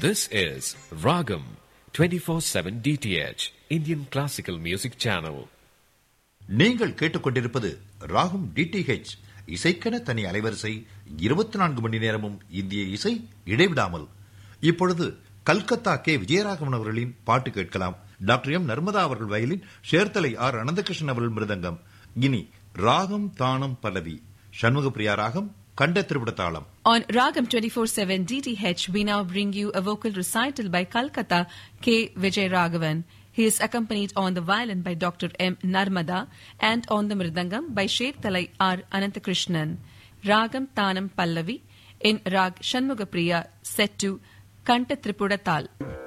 This is Ragam 24/7 DTH Indian Classical Music Channel. நீங்கள் கேட்டுக்கொண்டிருப்பது ராகும் DTH இசைக்கென தனி அலைவரிசை இருபத்தி நான்கு மணி நேரமும் இந்திய இசை இடைவிடாமல் இப்பொழுது கல்கத்தா கே விஜயராகவன் அவர்களின் பாட்டு கேட்கலாம் டாக்டர் எம் நர்மதா அவர்கள் வயலின் சேர்த்தலை ஆர் அனந்தகிருஷ்ணன் அவர்கள் மிருதங்கம் இனி ராகம் தானம் பல்லவி சண்முகப்பிரியா ராகம் கண்ட திருவிட தாளம் On Ragam 24-7 DTH, we now bring you a vocal recital by Calcutta K. Vijay Raghavan. He is accompanied on the violin by Dr. M. Narmada and on the mridangam by Sher Talai R. Anantakrishnan. Ragam Tanam Pallavi in Rag Shanmugapriya set to Kanta Tripuda Tal.